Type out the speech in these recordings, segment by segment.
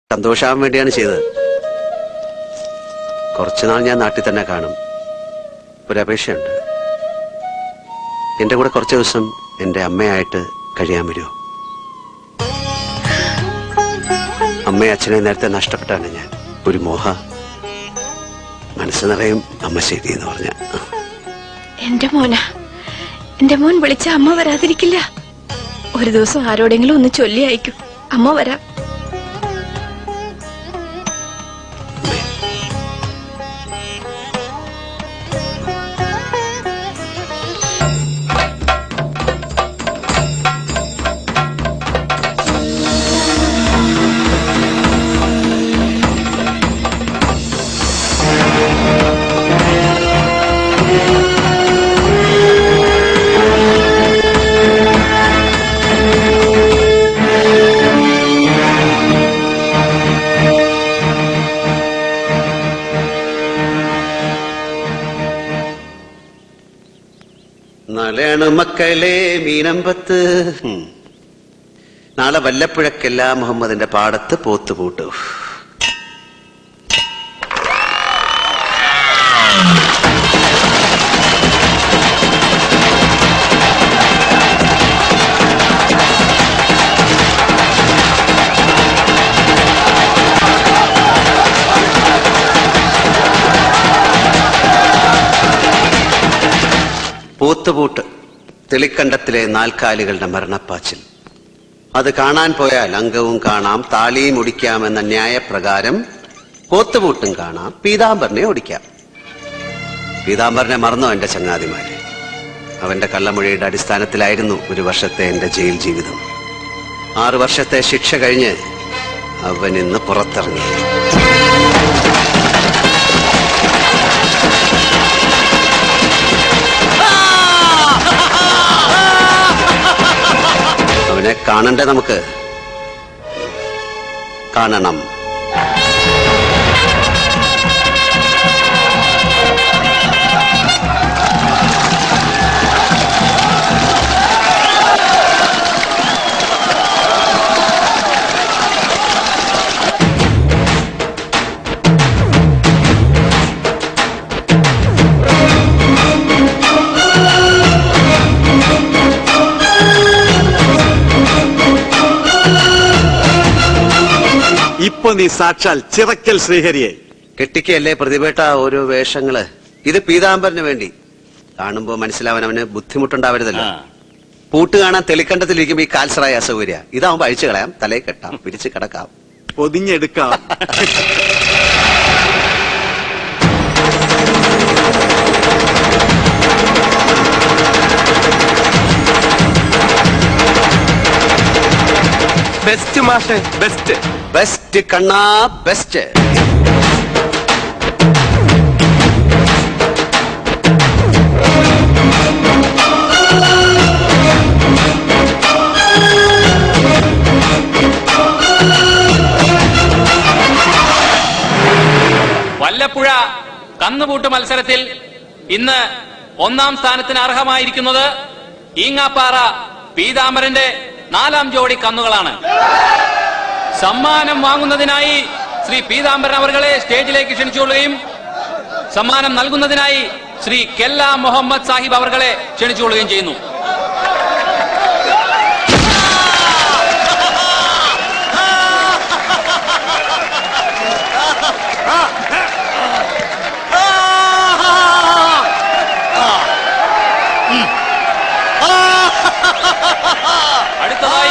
സന്തോഷാവാൻ വേണ്ടിയാണ് ചെയ്തത് കുറച്ചുനാൾ ഞാൻ നാട്ടിൽ തന്നെ കാണും ഒരു അപേക്ഷയുണ്ട് എന്റെ കൂടെ കുറച്ച് ദിവസം എന്റെ അമ്മയായിട്ട് കഴിയാൻ വരുമോ അമ്മയും അച്ഛനെ നേരത്തെ നഷ്ടപ്പെട്ടാണ് ഞാൻ ഒരു മോഹ മനസ്സ് നിറയും അമ്മ ശരി എന്ന് പറഞ്ഞ എന്റെ മോന എന്റെ മോൻ വിളിച്ച അമ്മ വരാതിരിക്കില്ല ഒരു ദിവസം ആരോടെങ്കിലും ഒന്ന് ചൊല്ലി അയക്കും അമ്മ വരാം നാളെയാണ് മക്കളെ മീനമ്പത്ത് ഉം. നാളെ വല്ലപ്പുഴക്കല്ല മുഹമ്മദിന്റെ പാടത്ത് പോത്തുപൂട്ടു പോത്തുപൂട്ട് തെളിക്കണ്ടത്തിലെ നാൽക്കാലികളുടെ മരണപ്പാച്ചിൽ അത് കാണാൻ പോയാൽ അംഗവും കാണാം താളിയും ഒടിക്കാമെന്ന ന്യായപ്രകാരം പോത്തുപൂട്ടും കാണാം പീതാംബരനെ ഒടിക്കാം പീതാംബരനെ മറന്നോ എന്റെ ചങ്ങാതിമാര് അവന്റെ കള്ളമൊഴിയുടെ അടിസ്ഥാനത്തിലായിരുന്നു ഒരു വർഷത്തെ എന്റെ ജയിൽ ജീവിതം ആറു വർഷത്തെ ശിക്ഷ കഴിഞ്ഞ് അവൻ ഇന്ന് പുറത്തിറങ്ങി അവനെ കാണണ്ടേ നമുക്ക് കാണണം ഇപ്പൊ നീ സാക്ഷാൽ ചിറക്കൽ ശ്രീഹരിയെ കെട്ടിക്കയല്ലേ പ്രതിഭേട്ട ഓരോ വേഷങ്ങള് ഇത് പീതാംബരന് വേണ്ടി കാണുമ്പോ മനസ്സിലാവാൻ അവന് ബുദ്ധിമുട്ടുണ്ടാവരുതല്ലോ പൂട്ട് കാണാൻ തെളിക്കണ്ടത്തിലിരിക്കുമ്പോ ഈ കാൽസറായ അസൗകര്യ ഇതാവുമ്പോ അഴിച്ചു കളയാം തലയെ കെട്ടാം പിരിച്ച് കിടക്കാം പൊതിഞ്ഞെടുക്കാം ബെസ്റ്റ് മാഷ് ബെസ്റ്റ് ബെസ്റ്റ് കണ്ണാ ബെസ്റ്റ് വല്ലപ്പുഴ കന്നുപൂട്ട് മത്സരത്തിൽ ഇന്ന് ഒന്നാം സ്ഥാനത്തിന് അർഹമായിരിക്കുന്നത് ഈങ്ങാപ്പാറ പീതാംബരന്റെ നാലാം ജോഡി കന്നുകളാണ് സമ്മാനം വാങ്ങുന്നതിനായി ശ്രീ പീതാംബരൻ അവർകളെ സ്റ്റേജിലേക്ക് ക്ഷണിച്ചുകൊള്ളുകയും സമ്മാനം നൽകുന്നതിനായി ശ്രീ കെല്ല മുഹമ്മദ് സാഹിബ് അവർകളെ ക്ഷണിച്ചുകൊള്ളുകയും ചെയ്യുന്നു അടുത്തതായി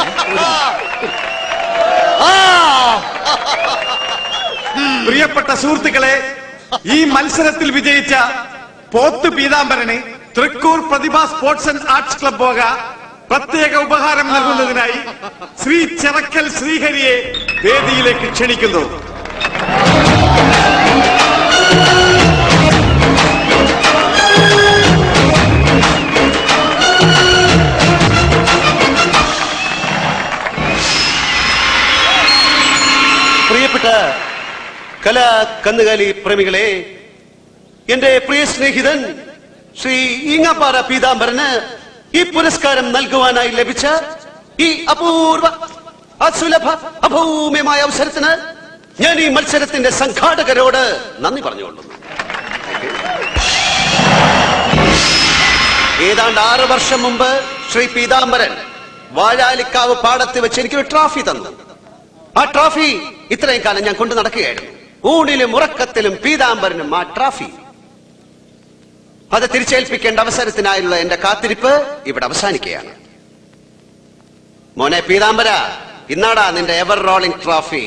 പ്രിയപ്പെട്ട സുഹൃത്തുക്കളെ ഈ മത്സരത്തിൽ വിജയിച്ച പോത്ത് പീതാംബരന് Thrikkur Prathibha sports and arts club വക പ്രത്യേക ഉപഹാരം നൽകുന്നതിനായി ശ്രീ ചിറക്കൽ ശ്രീഹരിയെ വേദിയിലേക്ക് ക്ഷണിക്കുന്നു പ്രിയപ്പെട്ട കലാ കന്നുകാലി പ്രേമികളെ എന്റെ പ്രിയ സ്നേഹിതൻ ശ്രീ ഈങ്ങാപ്പാറ പീതാംബരന് ഈ പുരസ്കാരം നൽകുവാനായി ലഭിച്ച ഈ അപൂർവ അസുലഭ അഭൗമ്യമായ അവസരത്തിന് ഞാൻ ഈ മത്സരത്തിന്റെ സംഘാടകരോട് നന്ദി പറഞ്ഞുകൊള്ളുന്നു ഏതാണ്ട് ആറ് വർഷം മുമ്പ് ശ്രീ പീതാംബരൻ വാഴാലിക്കാവ് പാടത്ത് വെച്ച് എനിക്കൊരു ട്രോഫി തന്നു ആ ട്രോഫി ഇത്രയും കാലം ഞാൻ കൊണ്ടു നടക്കുകയായിരുന്നു ഊണിലും ഉറക്കത്തിലും പീതാംബരനും ആ ട്രോഫി അത് തിരിച്ചേൽപ്പിക്കേണ്ട അവസരത്തിനായുള്ള എന്റെ കാത്തിരിപ്പ് ഇവിടെ അവസാനിക്കുകയാണ് മോനെ പീതാംബര ഇന്നാടാ നിന്റെ എവർ റോളിംഗ് ട്രോഫി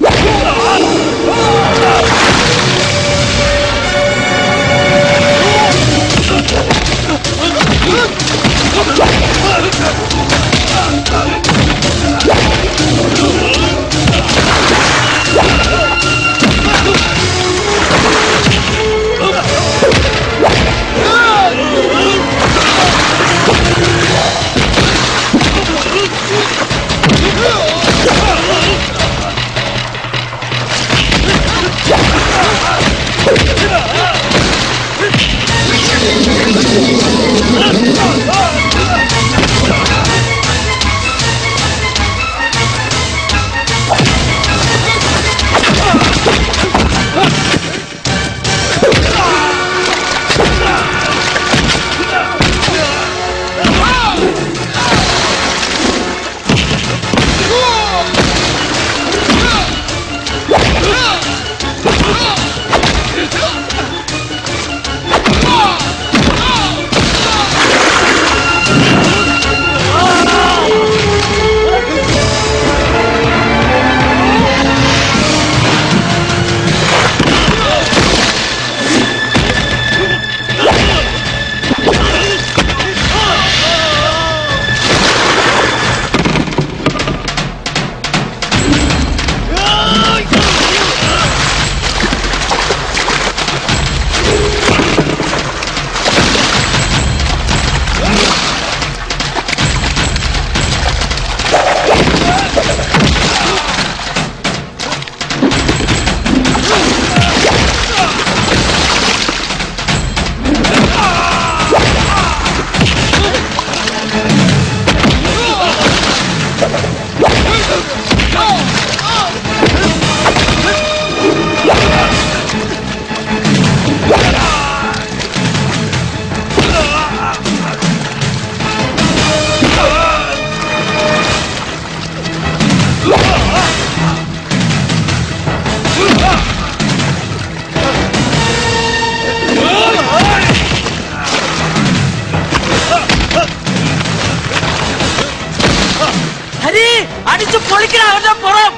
ഹരി അടിച്ചു പൊളിക്കണ അവന്റെ പുറം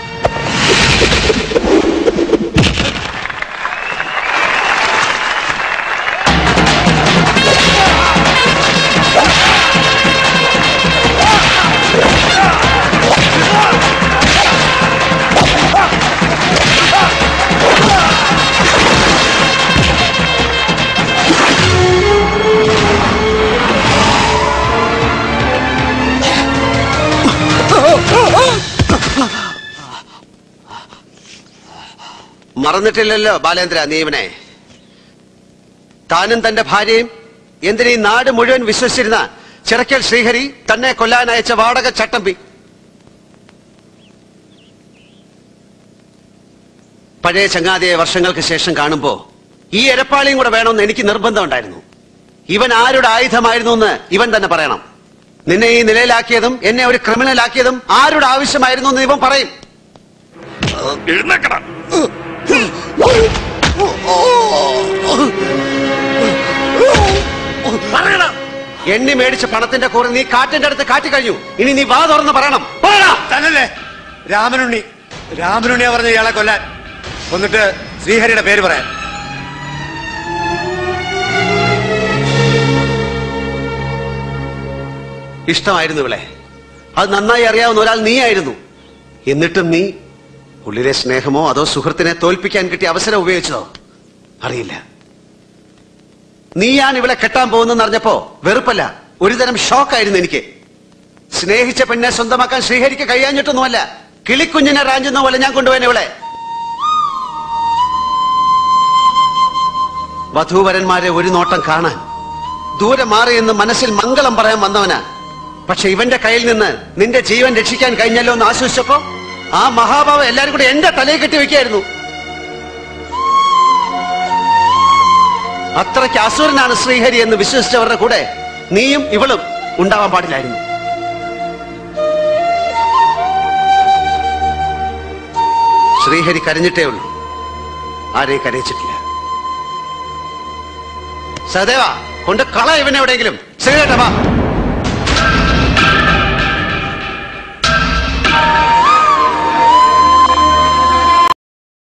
മറന്നിട്ടില്ലല്ലോ ബാലേന്ദ്ര നീ ഇവനെ താനും തന്റെ ഭാര്യയും എന്തിനീ നാട് മുഴുവൻ വിശ്വസിച്ചിരുന്ന ചിറക്കൽ ശ്രീഹരി തന്നെ കൊല്ലാൻ അയച്ച വാടക ചട്ടമ്പി പഴയ ചങ്ങാതിയെ വർഷങ്ങൾക്ക് ശേഷം കാണുമ്പോ ഈ എരപ്പാളിയും കൂടെ വേണമെന്ന് എനിക്ക് നിർബന്ധമുണ്ടായിരുന്നു ഇവൻ ആരുടെ ആയുധമായിരുന്നു എന്ന് ഇവൻ തന്നെ പറയണം നിന്നെ ഈ നിലയിലാക്കിയതും എന്നെ ഒരു ക്രിമിനലാക്കിയതും ആരുടെ ആവശ്യമായിരുന്നു എന്ന് ഇവൻ പറയും എഴുന്നേക്കണം പറയണം എണ്ണി മേടിച്ച പണത്തിന്റെ കൂടെ നീ കാറ്റിന്റെ അടുത്ത് കാറ്റിക്കഴിഞ്ഞു ഇനി നീ വാ തുറന്ന് പറയണം പറയടാ. തന്നല്ലേ രാമനുണ്ണി രാമനുണ്ണിയാ പറഞ്ഞ ഇയാളെ കൊല്ലാൻ എന്നിട്ട് ശ്രീഹരിയുടെ പേര് പറയാൻ ഇഷ്ടമായിരുന്നു ഇവളെ അത് നന്നായി അറിയാവുന്ന ഒരാൾ നീയായിരുന്നു എന്നിട്ടും നീ ഉള്ളിലെ സ്നേഹമോ അതോ സുഹൃത്തിനെ തോൽപ്പിക്കാൻ കിട്ടിയ അവസരം ഉപയോഗിച്ചതോ അറിയില്ല നീയാണ് ഇവളെ കെട്ടാൻ പോകുന്നെന്ന് അറിഞ്ഞപ്പോ വെറുപ്പല്ല ഒരുതരം ഷോക്കായിരുന്നു എനിക്ക് സ്നേഹിച്ച പെണ്ണെ സ്വന്തമാക്കാൻ ശ്രീഹരിക്ക് കഴിയാഞ്ഞിട്ടൊന്നുമല്ല കിളിക്കുഞ്ഞിനെ റാഞ്ചുന്ന പോലെ ഞാൻ കൊണ്ടുപോയനെ ഇവളെ വധൂവരന്മാരെ ഒരു നോട്ടം കാണാൻ ദൂരെ മാറി എന്ന് മനസ്സിൽ മംഗളം പറയാൻ വന്നവനാ പക്ഷെ ഇവന്റെ കയ്യിൽ നിന്ന് നിന്റെ ജീവൻ രക്ഷിക്കാൻ കഴിഞ്ഞല്ലോ എന്ന് ആശ്വസിച്ചപ്പോ ആ മഹാഭാവം എല്ലാരും കൂടെ എന്റെ തലയിൽ കെട്ടി വെക്കായിരുന്നു അത്രയ്ക്ക് അസുരനാണ് ശ്രീഹരി എന്ന് വിശ്വസിച്ചവരുടെ കൂടെ നീയും ഇവളും ഉണ്ടാവാൻ പാടില്ലായിരുന്നു ശ്രീഹരി കരഞ്ഞിട്ടേ ഉള്ളൂ ആരെയും കരയിച്ചിട്ടില്ല സഹദേവ കൊണ്ട് കള ഇവനെവിടെയെങ്കിലും ശ്രീകേട്ട വാ